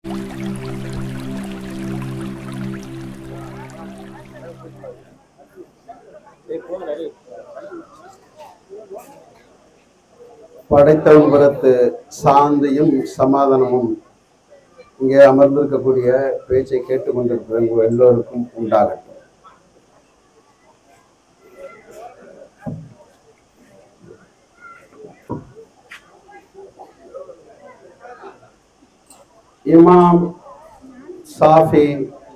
படைத்தவன் புறத்து சாந்தியும் சமாதானமும் இங்கே அமர்ந்திருக்கக்கூடிய பேச்சை கேட்டுக்கொண்டிருக்கிற உங்கள் எல்லோருக்கும் உண்டாகட்டும் இமாம் சாஃபி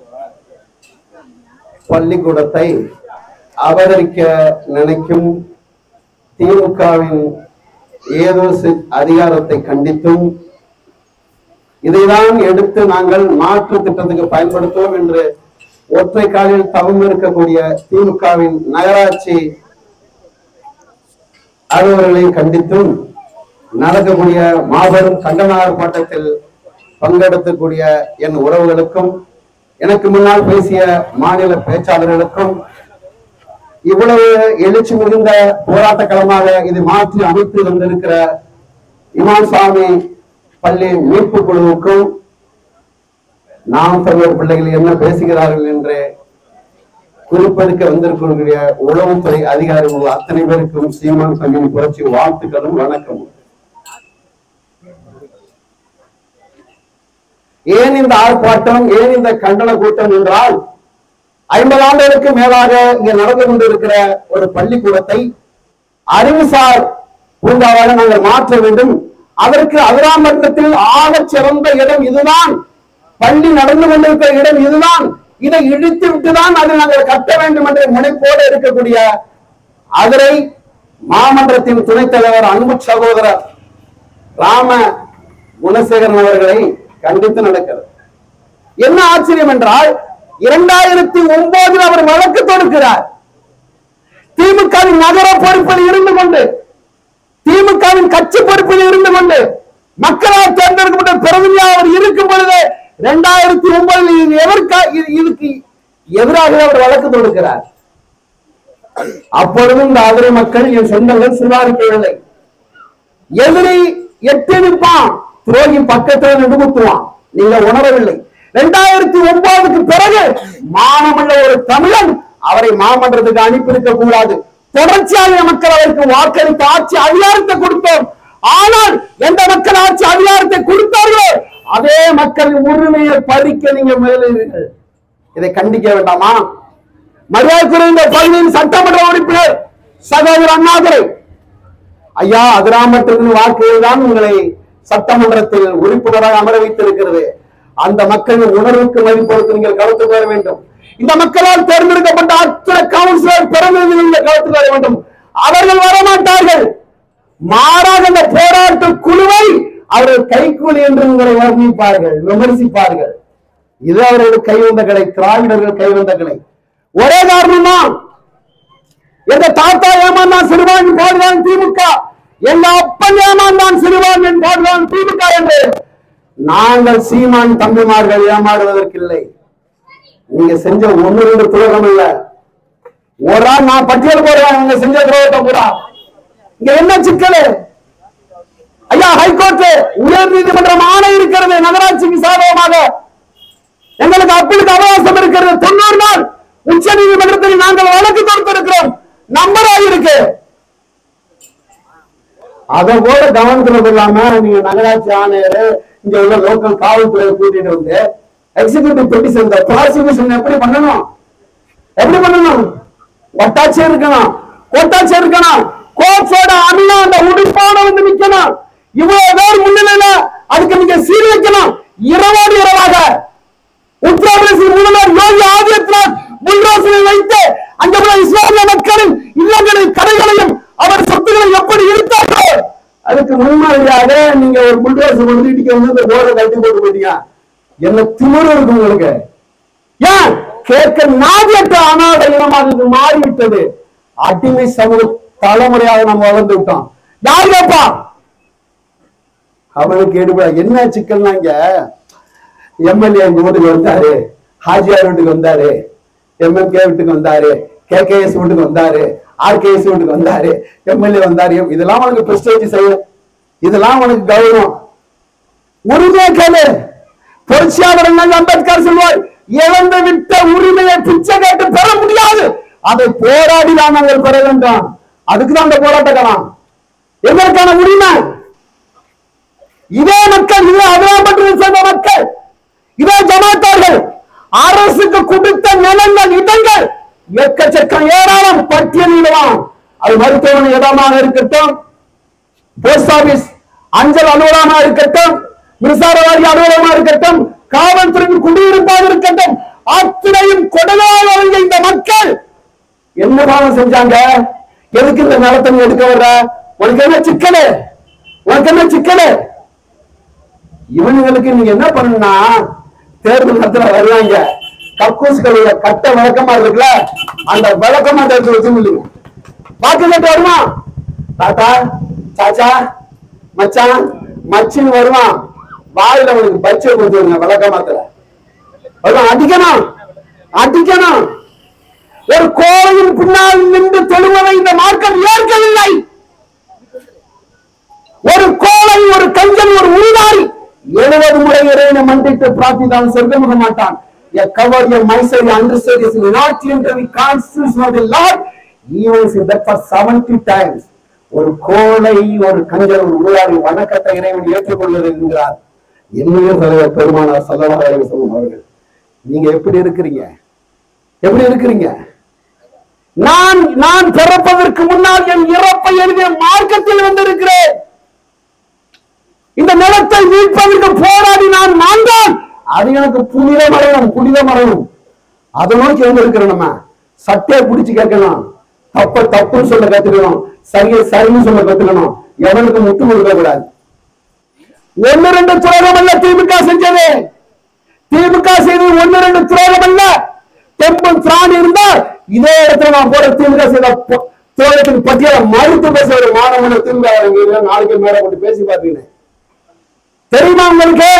பள்ளிக்கூடத்தை அபகரிக்க நினைக்கும் திமுகவின் ஏதோ சி- அதிகாரத்தை கண்டித்தும் இதைதான் எடுத்து நாங்கள் மாற்று திட்டத்துக்கு பயன்படுத்துவோம் என்று ஒற்றை காலில் தவம் இருக்கக்கூடிய திமுகவின் நகராட்சி அலுவலர்களை கண்டித்தும் நடக்கக்கூடிய மாபெரும் கண்டன ஆர்ப்பாட்டத்தில் பங்கெடுக்கக்கூடிய என் உறவுகளுக்கும் எனக்கு முன்னால் பேசிய மாநில பேச்சாளர்களுக்கும் இவ்வளவு எழுச்சி மிகுந்த போராட்ட களமாக இது மாற்றி அமைத்து வந்திருக்கிற இமாம் சாமி பள்ளி மீட்பு குழுவுக்கும் நாம் தமிழர் பிள்ளைகள் என்ன பேசுகிறார்கள் என்று குறிப்பெடுக்க வந்திருக்கக்கூடிய உளவுத்துறை அதிகாரிகள் அத்தனை பேருக்கும் சீமான் சங்கம் புரட்சி வாழ்த்துக்களும் வணக்கமும் ஏன் இந்த ஆர்ப்பாட்டம் ஏன் இந்த கண்டன கூட்டம் என்றால் ஐம்பது ஆண்டுகளுக்கு மேலாக இங்க நடந்து கொண்டிருக்கிற ஒரு பள்ளிக்கூடத்தை அறிவுசார் பூங்காவாக நாங்கள் மாற்ற வேண்டும் அதற்கு அதிராமட்டத்தில் ஆகச் சிறந்த இடம் இதுதான் பள்ளி நடந்து கொண்டிருக்கிற இடம் இதுதான் இதை இடித்து விட்டுதான் அதை நாங்கள் கட்ட வேண்டும் என்ற முனைப்போடு இருக்கக்கூடிய அதிரை மாமன்றத்தின் துணைத் தலைவர் அன்பு சகோதரர் ராம குணசேகரன் அவர்களை கண்டித்து நடக்கிறது என்ன ஆச்சரியம் என்றால் இரண்டாயிரத்தி ஒன்பதில் அவர் வழக்கு தொடுக்கிறார் திமுகவின் நகர பொறுப்பில் இருந்து கொண்டு திமுகவின் கட்சி பொறுப்பில் இருந்து கொண்டு மக்களால் தேர்ந்தெடுக்கப்பட்ட பிரதிநிதியாக அவர் இருக்கும் பொழுது இரண்டாயிரத்தி ஒன்பதில் இது எதற்கா இது- இதுக்கு எதிராக அவர் வழக்கு தொடுக்கிறார் அப்பொழுதும் இந்த ஆதரவு மக்கள் என் சொந்தங்கள் சுதாரிக்கவில்லை எதிரி எட்டு நிற்பான் துரோகி பக்கத்தில் நிறுத்துவான் நீங்க உணரவில்லை இரண்டாயிரத்தி ஒன்பதுக்கு பிறகு மானமுள்ள ஒரு தமிழன் அவரை மாமன்றத்துக்கு அனுப்பியிருக்க கூடாது தொடர்ச்சியாக மக்கள் அவருக்கு வாக்களித்து ஆட்சி அதிகாரத்தை கொடுத்தோம் ஆனால் எந்த மக்கள் ஆட்சி அதிகாரத்தை கொடுத்தார்களோ அதே மக்களின் உரிமையை பறிக்க நீங்க முயலுகிறீர்கள் இதை கண்டிக்க வேண்டாமா மரியாதைக்குரிய இந்த பகுதியின் சட்டமன்ற உறுப்பினர் சகோதரர் அண்ணாதுரை ஐயா அதிராமத்திற்கு வாக்குகள் தான் உங்களை சட்டமன்றத்தில் உறுப்பினராக அமர வைத்திருக்கிறது அந்த மக்களின் உணர்வுக்கு மதிப்பொழுது நீங்கள் கருத்து வர வேண்டும் இந்த மக்களால் தேர்ந்தெடுக்கப்பட்ட அத்தனை கவுன்சிலர் பிரதிநிதிகள் இந்த கருத்து வர வேண்டும் அவர்கள் வரமாட்டார்கள் மாறாக இந்த போராட்ட குழுவை அவர்கள் கைக்கூலி என்று உங்களை வர்ணிப்பார்கள் விமர்சிப்பார்கள் இது அவர்கள் கைவந்த கலை திராவிடர்கள் கைவந்த கலை ஒரே காரணம் தான் எங்க தாத்தா ஏமாந்தான் சிறுபான்மை பாடுதான் திமுக எங்க அப்பன் ஏமாந்தான் சிறுபான்மை பாடுதான் திமுக என்று நாங்கள் சீமான் தம்பிமார்கள் ஏமாறுவதற்கில்லை நீங்க செஞ்ச ஒண்ணு ரெண்டு துரோகம் இல்ல ஒரு ஆள் நான் பட்டியல் போடுறேன் நீங்க செஞ்ச துரோகத்தை பூரா இங்க என்ன சிக்கல் ஐயா ஹைகோர்ட் உயர் நீதிமன்றம் ஆணை இருக்கிறது நகராட்சிக்கு சாதகமாக எங்களுக்கு அப்பீலுக்கு அவகாசம் இருக்கிறது தொண்ணூறு நாள் உச்ச நீதிமன்றத்தில் நாங்கள் வழக்கு தொடுத்திருக்கிறோம் நம்பராக இருக்கு அதை கூட கவனத்துல கொள்ளாம நீங்க நகராட்சி ஆணையர் இங்க உள்ள லோக்கல் காவல்துறையை கூட்டிட்டு வந்து எக்ஸிகியூட்டிவ் பெட்டிஷன் ப்ராசிக்யூஷன் எப்படி பண்ணணும் எப்படி பண்ணணும் ஒட்டாட்சியர் இருக்கணும் கோட்டாட்சியர் இருக்கணும் கோர்ட்ஸோட அண்ணா அந்த உடுப்பான வந்து நிக்கணும் இவ்வளவு பேர் முன்னிலையில அதுக்கு நீங்க சீர் வைக்கணும் இரவோடு இரவாக உத்தரப்பிரதேச முதல்வர் யோகி ஆதித்யநாத் புல்டோசரை வைத்து அங்க உள்ள இஸ்லாமிய மக்களின் இல்லங்களின் கடைகளையும் அவர் சொத்துக்களை எப்படி இழுத்தாரோ அதுக்கு முன்மாதிரியாக நீங்க ஒரு புல்டோசர் வந்து இடிக்க வந்து இந்த போர்டை கட்டி போட்டு போயிட்டீங்க என்ன திமிரு இருக்கு உங்களுக்கு ஏன் கேட்க நாதியற்ற அனாத இனமாக இது மாறிவிட்டது அடிமை சமூக தலைமுறையாக நம்ம வளர்ந்து விட்டோம் யார் கேப்பா அவனுக்கு எடுப்பா என்ன சிக்கல்னா இங்க எம்எல்ஏ எங்க வீட்டுக்கு வந்தாரு ஹாஜியார் வீட்டுக்கு வந்தாரு எம்எம்கே வீட்டுக்கு வந்தாரு கேகேஎஸ் வீட்டுக்கு வந்தாரு ஆர்கேஎஸ் வீட்டுக்கு வந்தாரு எம்எல்ஏ வந்தாரு இதெல்லாம் உனக்கு பிரஸ்டேஜ் செய்யும் இதெல்லாம் உனக்கு கௌரவம் உரிமையா கேளு புரட்சியாளர் அண்ணல் அம்பேத்கர் சொல்வார் இழந்து விட்ட உரிமையை பிச்சை கேட்டு பெற முடியாது அதை போராடி தான் நாங்கள் பெற வேண்டும் அதுக்கு தான் அந்த போராட்ட களம் எங்களுக்கான உரிமை இதே மக்கள் இதே அதிராம்பட்டினம் சேர்ந்த மக்கள் இதே ஜமாத்தார்கள் அரசுக்கு கொடுத்த நிலங்கள் இடங்கள் எக்கச்சக்கம் ஏராளம் பட்டியலிடலாம் அது மருத்துவமனை இடமாக இருக்கட்டும் போஸ்ட் ஆபீஸ் அஞ்சல் அலுவலகமா இருக்கட்டும் மின்சார வாரிய அலுவலகமா இருக்கட்டும் காவல்துறையின் குடியிருப்பாக இருக்கட்டும் அத்தனையும் கொடுமையாக வாழ்ந்த இந்த மக்கள் என்ன பாவம் செஞ்சாங்க எதுக்கு இந்த நிலத்தை நீ எடுக்க வர்ற உனக்கு என்ன சிக்கலு உனக்கு என்ன சிக்கலு இவனுங்களுக்கு நீங்க என்ன பண்ணணும்னா தேர்தல் நேரத்துல வருவாங்க கக்கூஸ்களுடைய கட்ட விளக்கமா இருக்குல்ல அந்த விளக்கமா எடுத்து வச்சு முடியும் வாக்கு கேட்டு வருவான் தாத்தா சாச்சா மச்சான் மச்சின்னு வருவான் வாயில அவனுக்கு பச்சை கொடுத்துருங்க விளக்கமாத்துல வருவான் அடிக்கணும் அடிக்கணும் ஒரு கோவையின் பின்னால் நின்று தொழுவதை இந்த மார்க்கம் ஏற்கவில்லை ஒரு கோலை ஒரு கஞ்சன் ஒரு உருவாரி எழுபது முறை இறைவனை மண்டிட்டு பிரார்த்தித்தான் சொர்க்கமுக மாட்டான் A cover your myself understood is not into the constitution of the Lord, even if that for 70 times. ஒரு கோலை ஒரு கஞ்சன் ஒரு உருவாரி வணக்கத்தை இறைவன் ஏற்றுக்கொள்வது என்கிறார் என்னையும் தலைவர் பெருமானார் சல்லல்லாஹு அலைஹி வஸல்லம் அவர்கள் நீங்க எப்படி இருக்கிறீங்க எப்படி இருக்கிறீங்க நான் நான் பிறப்பதற்கு முன்னால் என் இறப்பை எழுதிய மார்க்கத்தில் வந்திருக்கிறேன் இந்த நிலத்தை மீட்பதற்கு போராடி நான் மாண்டான் அது எனக்கு புனித மரணம் புனித மரணம் அதை நோக்கி வந்திருக்கிறோம் நம்ம சட்டையை பிடிச்சு கேட்கணும் தப்ப தப்புன்னு சொல்ல கத்துக்கணும் சரியை சரின்னு சொல்ல கத்துக்கணும் எவனுக்கு முட்டு கொடுக்க கூடாது ஒன்னு ரெண்டு துரோகம் அல்ல திமுக செஞ்சது திமுக செய்தது ஒன்னு ரெண்டு துரோகம் அல்ல டெம்பிள் திராணி இருந்தா இதே இடத்துல நான் போற திமுக செய்த பொ- துரோகத்தின் பட்டியலை மறுத்து பேச ஒரு மாணவனை திமுக இங்க நாளைக்கு மேல போட்டு பேசி பார்த்தீங்க தெரியுமா உங்களுக்கு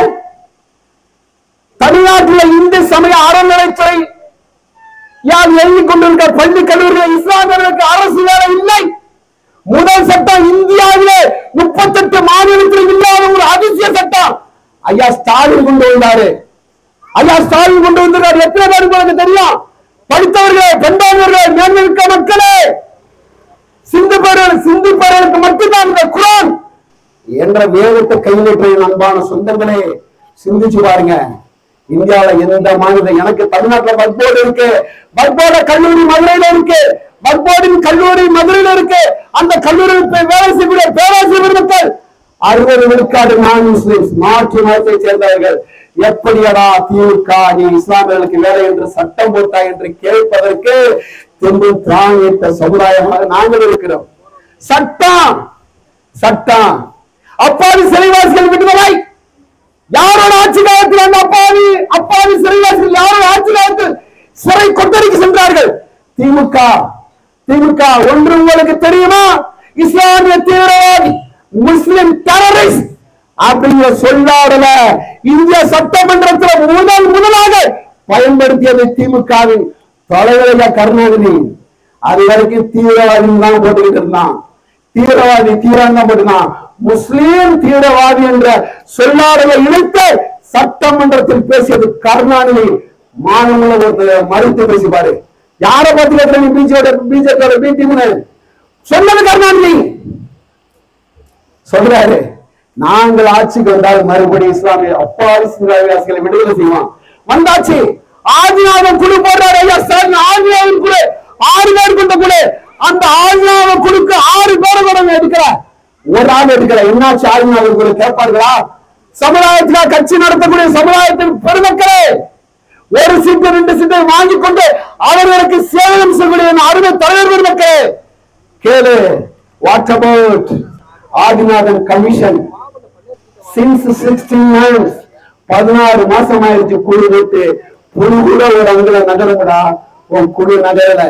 தமிழ்நாட்டில் இந்து சமய அறநிலைத்துறை யார் எழுதிக் கொண்டிருக்க பள்ளி கல்லூரிகள் இஸ்லாமியர்களுக்கு அரசு வேலை இல்லை முதல் சட்டம் இந்தியாவிலே முப்பத்தெட்டு மாநிலத்தில் இல்லாத ஒரு அதிசய சட்டம் ஐயா ஸ்டாலின் கொண்டு வந்தாரு ஐயா ஸ்டாலின் கொண்டு வந்திருக்காரு எத்தனை பேருக்கு உங்களுக்கு தெரியும் படித்தவர்களே பெண்பாளர்களே மேன்மிக்க மக்களே சிந்து பேர்கள் சிந்து பேர்களுக்கு மட்டும்தான் இந்த குரான் என்ற வேதத்தை கையிலேற்ற அன்பான சொந்தங்களே சிந்திச்சு பாருங்க இந்தியாவுல எந்த மாநிலம் எனக்கு தமிழ்நாட்டுல வக்போர்டு இருக்கு வக்போர்டு கல்லூரி மதுரையில இருக்கு வக்போர்டின் கல்லூரி மதுரையில இருக்கு அந்த கல்லூரியில் போய் வேலை செய்யக்கூடிய பேராசிரியர் மக்கள் அறுபது விழுக்காடு நான் முஸ்லிம்ஸ் மாற்று மதத்தை சேர்ந்தவர்கள் எப்படியடா திமுக நீ இஸ்லாமியர்களுக்கு வேலை என்று சட்டம் போட்டா என்று கேட்பதற்கு திரும்ப திராணியிட்ட சமுதாயமாக நாங்கள் இருக்கிறோம் சட்டம் சட்டம் அப்பாவி சிறைவாசிகள் விடுதலை யாரோட ஆட்சி காலத்தில் அந்த அப்பாவி அப்பாவி சிறைவாசிகள் யாரோட ஆட்சி காலத்தில் சிறை கொத்தடிக்கு சென்றார்கள் திமுக திமுக ஒன்று உங்களுக்கு தெரியுமா இஸ்லாமிய தீவிரவாதி முஸ்லிம் டெரரிஸ்ட் அப்படிங்கிற சொல்லாடல இந்திய சட்டமன்றத்தில் முதல் முதலாக பயன்படுத்தியது திமுகவின் தலைவரையா கருணாநிதி அது வரைக்கும் தீவிரவாதி தான் போட்டுக்கிட்டு இருந்தான் தீவிரவாதி தீவிரம் போட்டுனான் முஸ்லீம் தீவிரவாதி என்ற சொல்லாடலை இணைத்து சட்டமன்றத்தில் பேசியது கருணாநிதி மாநில ஒருத்தர் மறுத்து பேசி பாரு யாரை பத்தி கேட்கிற நீ பிஜேபி பிஜேபி பிடிமுன்னு சொன்னது கருணாநிதி சொல்றாரு நாங்கள் ஆட்சிக்கு வந்தால் மறுபடியும் இஸ்லாமிய அப்பாவி சிந்தாசிகளை விடுதலை செய்வோம் வந்தாச்சு ஆதிநாதன் குழு போடுறாரு ஐயா சார் ஆதிநாதன் குழு ஆறு பேர் கொண்ட குழு அந்த ஆதிநாதன் குழுக்கு ஆறு பேரை கூட எடுக்கிற ஒரு ஆள் எடுக்கிற என்னாச்சு ஆதிநாதன் குழு கேட்பார்களா சமுதாயத்தில கட்சி நடத்தக்கூடிய சமுதாயத்தின் பெருமக்களே ஒரு சீட்டு ரெண்டு சீட்டை வாங்கிக் கொண்டு அவர்களுக்கு சேவனம் செய்யக்கூடிய என் அருமை தலைவர் பெருமக்களே கேளு what about Adinathan commission since sixteen months பதினாறு மாசம் ஆயிடுச்சு குழு விட்டு புழு கூட ஒரு அங்குல நகரமுடா உன் குழு நகரல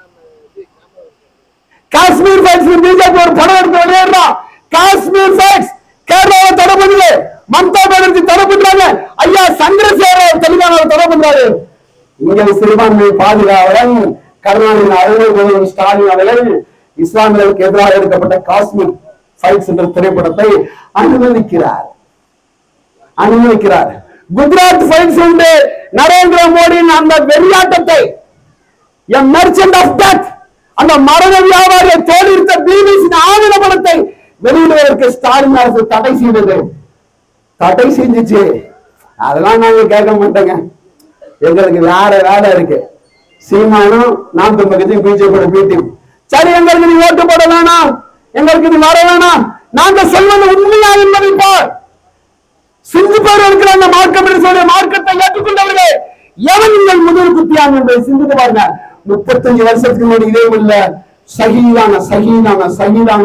காஷ்மீர் ஃபைட்ஸ் பிஜேபி ஒரு படம் எடுத்து வெளியேறான் காஷ்மீர் ஃபைட்ஸ் கேரளாவை தடை பண்ணுது மம்தா பானர்ஜி தடை பண்றாங்க ஐயா சந்திரசேகர் தெலுங்கானாவை தடை பண்றாரு இங்கே சிறுபான்மை பாதுகாவலன் கருணாநிதி அருமை முதல்வர் ஸ்டாலின் அவர்கள் இஸ்லாமியர்களுக்கு எதிராக எடுக்கப்பட்ட காஷ்மீர் ஃபைட்ஸ் என்ற திரைப்படத்தை அனுமதிக்கிறார் அனுமதிக்கிறார் குஜராத் ஃபைல்ஸ் உண்டு நரேந்திர மோடியின் அந்த வெறியாட்டத்தை எ மெர்ச்சன்ட் ஆஃப் டெத் அந்த மரண வியாபாரியை தோலிருத்த பிபிசி ஆவண படத்தை வெளியிடுவதற்கு ஸ்டாலின் அரசு தடை செய்தது தடை செஞ்சுச்சு அதெல்லாம் நாங்க கேட்க மாட்டோங்க எங்களுக்கு வேற வேலை இருக்கு சீமானும் நாம் தமிழகத்தையும் பிஜேபி பீட்டியும் சரி எங்களுக்கு நீ ஓட்டு போட வேணாம் எங்களுக்கு நீ வர வேணாம் நாங்க சொல்வது உண்மையா என்பதை பார் சிந்து பேர் இருக்கிற அந்த மார்க்கம் மார்க்கத்தை ஏற்றுக்கொண்டவர்களே எவன் நீங்கள் முதல் குத்தியாங்க என்பதை சிந்தித்து பாருங்க முப்பத்தஞ்சு வருஷத்துக்கு முன்னாடி இதே இல்ல சகிதான சகிதான சகிதான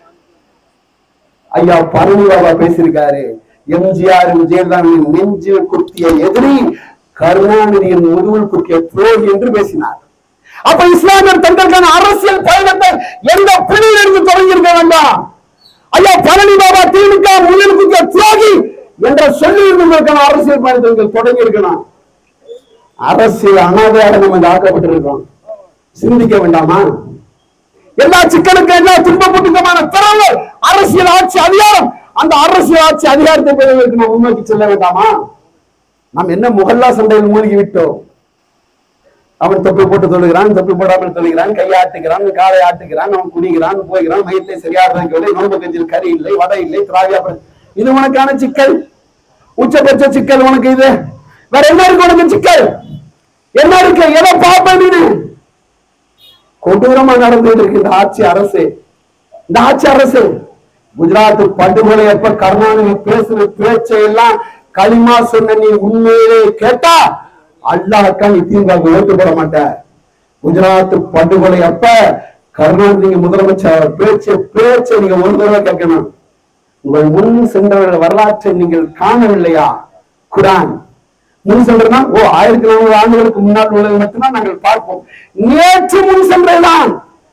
ஐயா பழனி பாபா பேசியிருக்காரு எம்ஜிஆர் ஜெயலலிதாவின் நெஞ்சில் குத்திய எதிரி கருணாநிதியின் முதுகில் குத்திய துரோகி என்று பேசினார் அப்ப இஸ்லாமியர் தங்களுக்கான அரசியல் பயணத்தை எந்த பிடியில் இருந்து தொடங்கி இருக்க வேண்டாம் ஐயா பழனி பாபா திமுக முன்னில் குத்திய துரோகி என்ற சொல்லி இருந்ததற்கான அரசியல் பயணத்தை நீங்கள் தொடங்கி இருக்கணும் அரசியல் அனாதையாக நம்ம இங்க ஆக்கப்பட்டிருக்கோம் சிந்திக்க வேண்டாமா எல்லா சிக்கலுக்கும் எல்லா துன்பப்பட்டுமான திறவு அரசியல் ஆட்சி அதிகாரம் அந்த அரசியல் ஆட்சி அதிகாரத்தை பெறுவதற்கு நாம் முன்னோக்கி செல்ல வேண்டாமா நாம் என்ன முகல்லா சண்டையில் மூழ்கி விட்டோம் அவன் தொப்பி போட்டு தொழுகிறான் தொப்பி போடாமல் தொழுகிறான் கையை ஆட்டுகிறான் காலை ஆட்டுகிறான் அவன் குடிக்கிறான் போகிறான் வயிற்றிலே சரியாடுறதுக்கு இல்லை நோன்பு கஞ்சில் கறி இல்லை வடை இல்லை திராவியா பழம். இது உனக்கான சிக்கல் உச்சபட்ச சிக்கல் உனக்கு இது வேற என்ன இருக்கு உனக்கு சிக்கல் என்ன இருக்கு எதை பார்ப்ப நீனு கொடூரமா நடந்துட்டு இருக்கு இந்த ஆட்சி அரசு இந்த ஆட்சி அரசு குஜராத் படுகொலை எப்ப கருணாநிதி பேசுற பேச்சை எல்லாம் களிமா சொன்ன நீ உண்மையிலே கேட்டா அல்லாஹ்க்கா நீ திமுக ஓட்டு போட மாட்ட குஜராத் படுகொலை அப்ப கருணாநிதி நீங்க முதலமைச்சர் பேச்சு பேச்சை நீங்க ஒரு தடவை கேட்கணும் உங்கள் முன் சென்றவர்கள் வரலாற்றை நீங்கள் காணவில்லையா குரான் முன் சென்றனா ஓ ஆயிரத்தி நானூறு ஆண்டுகளுக்கு முன்னால் உள்ளது மட்டும்தான் நாங்கள் பார்ப்போம் நேற்று முன் சென்றதுதான்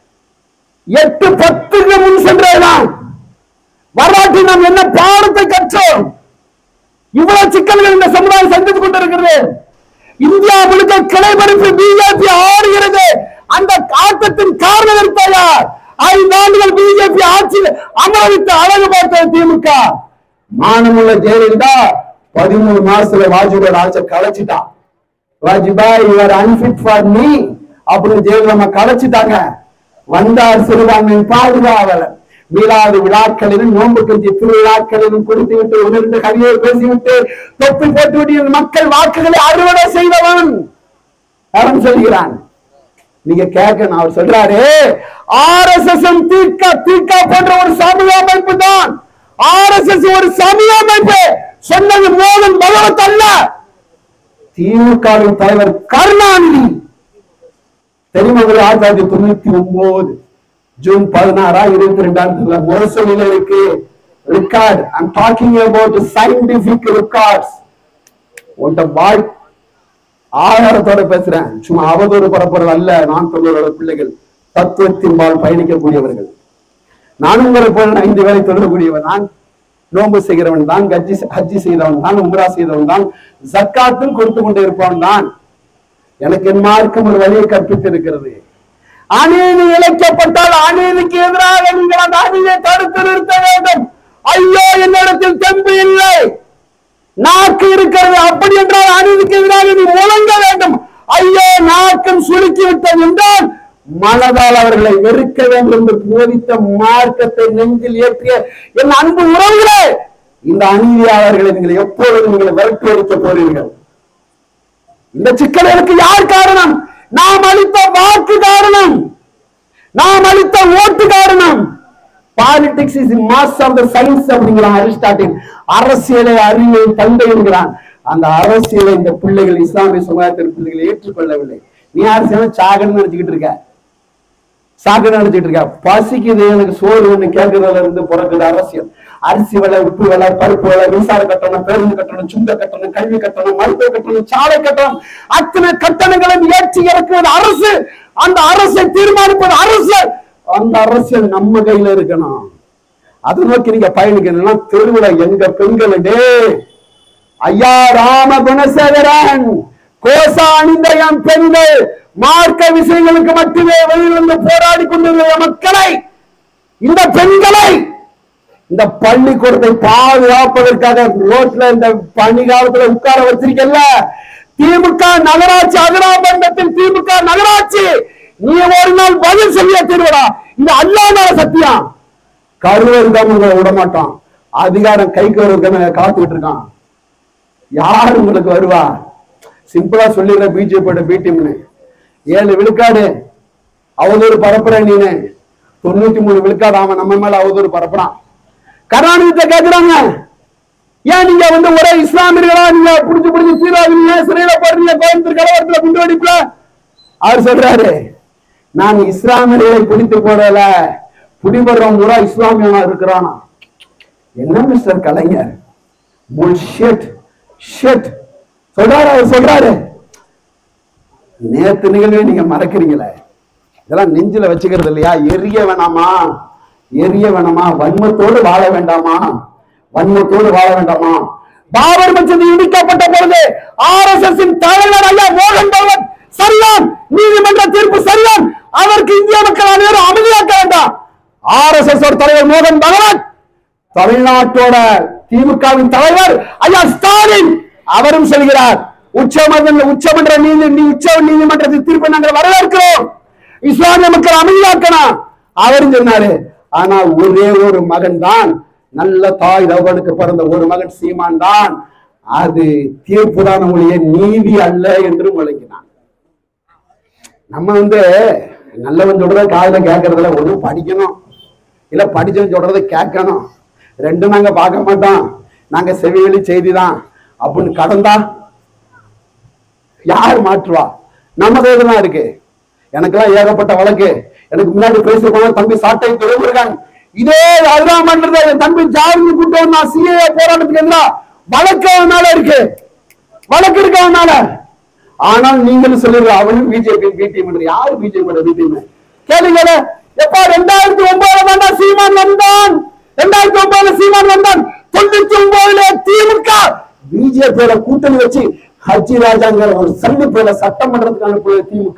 எட்டு பத்துக்கு முன் சென்றதுதான் வரலாற்றில் நாம் என்ன பாடத்தை கற்றோம் இவ்வளவு சிக்கல்கள் இந்த சமுதாயம் சந்தித்துக் கொண்டிருக்கிறது இந்தியா முழுக்க கிளைபறிப்பு பிஜேபி ஆடுகிறது அந்த ஆட்டத்தின் காரணம் இருப்பதா ஐந்து ஆண்டுகள் பிஜேபி ஆட்சியில் அமரவித்து அழகு பார்த்த திமுக மானமுள்ள ஜெயலலிதா பதிமூணு மாசத்துல வாஜ்பாய் ஆட்சியை கலைச்சிட்டா Vajpayee you are unfit for me அப்படின்னு ஜெயலலிதா கலைச்சிட்டாங்க வந்தார் சிறுபான்மையின் பாதுகாவலர் மீளாத விழாக்களிலும் நோன்பு கஞ்சி திருவிழாக்களிலும் கொடுத்து விட்டு உணர்ந்து கவியை பேசிவிட்டு தொப்பி போட்டு விட்டு மக்கள் வாக்குகளை அறுவடை செய்தவன் அவன் சொல்கிறான் நீங்க கேட்கணும் அவர் சொல்றாரு ஆர் எஸ் எஸ் தீக்கா தீக்கா போன்ற ஒரு சமூக அமைப்பு தான் ஆர் எஸ் எஸ் ஒரு சமூக அமைப்பு சொன்னது மோகன் பகவத் அல்ல திமுகவின் தலைவர் கருணாநிதி தெரியுமா உங்களுக்கு ஆயிரத்தி தொள்ளாயிரத்தி தொண்ணூத்தி ஒன்பது ஜூன் பதினாறா இருபத்தி ரெண்டாம் தேதி முரசொலியில இருக்கு record I'm talking about scientific records உன்ட வாழ் ஆதாரத்தோட பேசுறேன் சும்மா அவதூறு பரப்புறது அல்ல நான் தொழிலோட பிள்ளைகள் தத்துவத்தின்பால் பயணிக்கக்கூடியவர்கள் நானும் உங்களை போல ஐந்து வேலை தொடரக்கூடியவன் நான் நோன்பு செய்கிறவன் தான் கஜ்ஜி ஹஜ்ஜி செய்தவன் தான் உம்ரா செய்தவன் தான் ஜக்காத்தும் கொடுத்து கொண்டு இருப்பவன் தான் எனக்கு என் மார்க்கம் ஒரு வழியை கற்பித்து இருக்கிறது அநீதி இழைக்கப்பட்டால் அநீதிக்கு எதிராக நீங்கள் அந்த அநீதியை தடுத்து நிறுத்த வேண்டும் ஐயோ என்னிடத்தில் தெம்பு இல்லை நாக்கு இருக்கிறது அப்படி என்றால் அநீதிக்கு எதிராக நீ முழங்க வேண்டும் ஐயோ நாக்கம் சுருக்கி விட்டது என்றால் மனதால் அவர்களை வெறுக்க வேண்டும் என்று போதித்த மார்க்கத்தை நெஞ்சில் ஏற்றிய என் அன்பு உறவுகளே இந்த அநீதியாளர்களை நீங்கள் எப்பொழுது நீங்கள் விரட்டி அடிக்க போறீர்கள் இந்த சிக்கல்களுக்கு யார் காரணம் நாம் அளித்த வாக்கு காரணம் நாம் அளித்த ஓட்டு காரணம் politics is mass of the science அப்படிங்கிறான் அரிஸ்டாட்டில் அரசியலை அறிவை தந்தை என்கிறான் அந்த அரசியலை இந்த பிள்ளைகள் இஸ்லாமிய சமுதாயத்தின் பிள்ளைகள் ஏற்றுக்கொள்ளவில்லை நீ அரசியல் சாகன்னு நினைச்சுக்கிட்டு இருக்க சாக்கு நினைச்சிட்டு இருக்க பசிக்குது எனக்கு சோறு ஒண்ணு கேட்கறதுல இருந்து பிறக்குது அரசியல் அரிசி விலை உப்பு விலை பருப்பு விலை மின்சார கட்டணம் பேருந்து கட்டணம் சுங்க கட்டணம் கல்வி கட்டணம் மருத்துவ கட்டணம் சாலை கட்டணம் அத்தனை கட்டணங்களும் ஏற்றி இறக்குவது அரசு அந்த அரசை தீர்மானிப்பது அரசு அந்த அரசியல் நம்ம கையில இருக்கணும் அதை நோக்கி நீங்க பயணிக்கணும்னா தெருவுல எங்க பெண்கள் டே ஐயா ராம குணசேகரன் கோசா அணிந்த என் பெண்கள் மார்க்க விஷயங்களுக்கு மட்டுமே வெளியில் வந்து போராடி கொண்டிருக்கிற மக்களை இந்த பெண்களை இந்த பள்ளிக்கூடத்தை பாதுகாப்பதற்காக ரோட்ல இந்த பனி காலத்துல உட்கார வச்சிருக்கல திமுக நகராட்சி அகராபண்டத்தில் திமுக நகராட்சி நீ ஒரு நாள் பதில் சொல்லிய தீர்வடா இது அல்லாத சத்தியம் கருவருக்காம உங்களை விட மாட்டான் அதிகாரம் கைக்கு வருவதற்கான காத்துக்கிட்டு இருக்கான் யார் உங்களுக்கு வருவா சிம்பிளா சொல்லிடுற பிஜேபியோட பி டீம்னு ஏழு விழுக்காடு அவதூறு பரப்புற நீனு தொண்ணூத்தி மூணு விழுக்காடு அவன் நம்ம மேல அவதூறு பரப்புறான் கருணாநிதிட்ட கேக்குறாங்க ஏன் நீங்க வந்து ஒரே இஸ்லாமியர்களா நீங்க புடிச்சு புடிச்சு தீராதீங்க சிறையில போடுறீங்க கோயம்புத்தூர் கலவரத்துல குண்டு வெடிப்புல அவர் சொல்றாரு நான் இஸ்லாமியர்களை பிடித்து போடல குடிவர்றவன் பூரா இஸ்லாமியனா இருக்கிறானா என்ன மிஸ்டர் கலைஞர் புல்ஷிட் ஷிட் சொல்றாரு அவர் சொல்றாரு நேத்து நிகழ்வே நீங்க மறக்கிறீங்களே இதெல்லாம் நெஞ்சில வச்சுக்கிறது இல்லையா எரிய வேணாமா எரிய வேணாமா வன்மத்தோடு வாழ வேண்டாமா வன்மத்தோடு வாழ வேண்டாமா பாபர் மசூதி இடிக்கப்பட்ட பொழுது ஆர் எஸ் எஸ் தலைவர் ஐயா மோகன் பகவத் சரிதான் நீதிமன்ற தீர்ப்பு சரிதான் அதற்கு இந்திய மக்கள் அனைவரும் அமைதியாக்க வேண்டாம் ஆர் எஸ் எஸ் தலைவர் மோகன் பகவத் தமிழ்நாட்டோட திமுகவின் தலைவர் ஐயா ஸ்டாலின் அவரும் சொல்கிறார் உச்சமன்ற உச்சமன்ற நீதி நீ உச்ச நீதிமன்றத்தின் தீர்ப்பை நாங்கள் வரவேற்கிறோம் இஸ்லாமிய மக்கள் அமைதியாக்கணும் அவரும் சொன்னாரு ஆனா ஒரே ஒரு மகன் தான் நல்ல தாய் தகவனுக்கு பிறந்த ஒரு மகன் சீமான் தான் அது தீர்ப்பு தான் ஒழிய நீதி அல்ல என்று முழங்கினான் நம்ம வந்து நல்லவன் சொல்றத காதுல கேட்கறதுல ஒண்ணு படிக்கணும் இல்ல படிச்சவன் சொல்றத கேட்கணும் ரெண்டும் நாங்க பார்க்க மாட்டோம் நாங்க செவிவெளி செய்தி தான் அப்படின்னு கடந்தா யார் மாற்றுவா நம்ம கையில தான் இருக்கு எனக்கெல்லாம் ஏகப்பட்ட வழக்கு எனக்கு முன்னாடி பேசி போன தம்பி சாட்டை துறைமுருகன் இதே அதுதான் பண்றது என் தம்பி ஜாமி கூட்டு வந்தா சிஏ போராட்டத்துக்கு எதிராக வழக்கு அவனால இருக்கு வழக்கு இருக்கு அவனால ஆனால் நீங்களும் சொல்லுங்க அவனும் பிஜேபி பிடிஎம் யாரு பிஜேபி பிடிஎம் கேளுங்க எப்பா ரெண்டாயிரத்தி ஒன்பதுல தாண்டா சீமான் வந்தான் ரெண்டாயிரத்தி ஒன்பதுல சீமான் வந்தான் தொண்ணூத்தி ஒன்பதுல திமுக பிஜேபியோட கூட்டணி வச்சு ஹஜி ராஜாங்கிற ஒரு சந்திப்புல சட்டமன்றத்துக்கு அனுப்புவது திமுக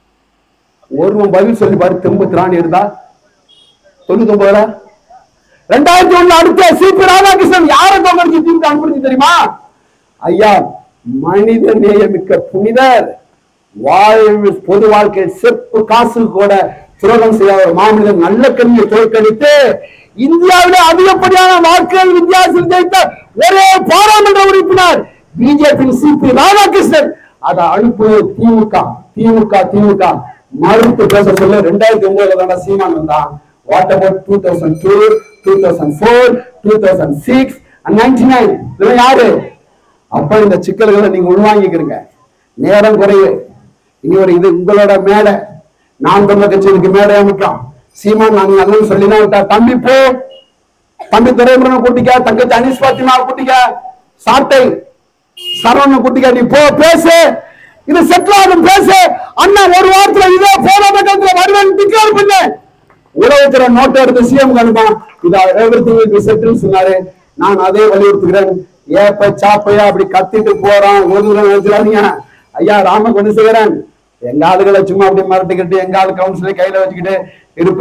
ஒருவன் பதில் சொல்லி பாரு திரும்ப திராணி இருந்தா தொண்ணூத்தி ஒன்பதுல ரெண்டாயிரத்தி ஒண்ணு அடுத்த சிபி ராதாகிருஷ்ணன் யாரை தோக்கடிச்சு திமுக அனுப்பிச்சு தெரியுமா ஐயா மனித நேயமிக்க புனிதர் வாழ்வு பொது வாழ்க்கை செப்பு காசு கூட துரோகம் செய்யாத ஒரு மாமனிதன் நல்ல கல்வியை தோற்கடித்து இந்தியாவிலே அதிகப்படியான வாக்குகள் வித்தியாசத்தில் ஜெயித்த ஒரே பாராளுமன்ற உறுப்பினர் பிஜேபி சிபி ராதாகிருஷ்ணன் அதை அனுப்புவது திமுக திமுக திமுக மறுத்து பேச சொல்ல ரெண்டாயிரத்தி ஒன்பதுல தானே சீமான் வந்தான் what about two thousand two two thousand four two thousand six ninety nine இதெல்லாம் யாரு அப்ப இந்த சிக்கல்களை நீங்க உள்வாங்கிக்கிறீங்க நேரம் குறைவு இனி ஒரு இது உங்களோட மேடை நான் தமிழர் கட்சி இதுக்கு மேடை அமைக்கலாம் சீமான் நான் நல்லது சொல்லிதான் விட்டா தம்பி போ தம்பி துறைமுருகனை கூட்டிக்க தங்கச்சி அனிஸ் பாத்திமா கூட்டிக்க சாட்டை சரவணனை கூட்டிக்க நீ போ பேசு இது செட்டில் ஆகும் பேசு அண்ணா ஒரு வாரத்துல இதே போராட்டத்துல வருவேன் டிக்ளேர் பண்ணு உலகத்துல நோட்டை எடுத்து சிஎம் அனுப்பான் இது எவ்ரி திங் செட்டில் சொன்னாரு நான் அதே வலியுறுத்துகிறேன் ஏப்ப சாப்பையா அப்படி கத்திட்டு போறான் ஒரு தூரம் நினைச்சிடாதீங்க ஐயா ராம குணசேகரன் எங்க ஆளுகளை சும்மா அப்படி மறட்டுக்கிட்டு எங்க ஆளு கவுன்சிலை கையில வச்சுக்கிட்டு இருப்ப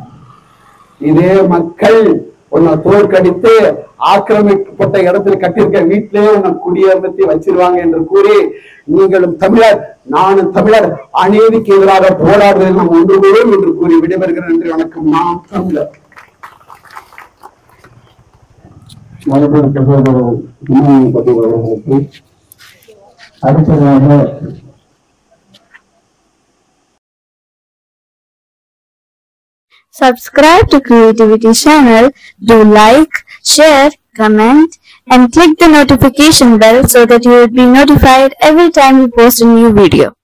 இதே மக்கள் உன்னை தோற்கடித்து ஆக்கிரமிக்கப்பட்ட இடத்துல கட்டியிருக்க வீட்டிலே உன்னை குடியமர்த்தி வச்சிருவாங்க என்று கூறி நீங்களும் தமிழர் நானும் தமிழர் அநீதிக்கு எதிராக போராடுவதில் நாம் ஒன்று கூறுவோம் என்று கூறி விடைபெறுகிறேன் நன்றி வணக்கம் நாம் தமிழர் மறுபடியும் சகோதரர் இமாமி பதிவு அவர்களுக்கு அடுத்ததாக Subscribe to Creativity channel, do like, share, comment and click the notification bell so that you will be notified every time we post a new video.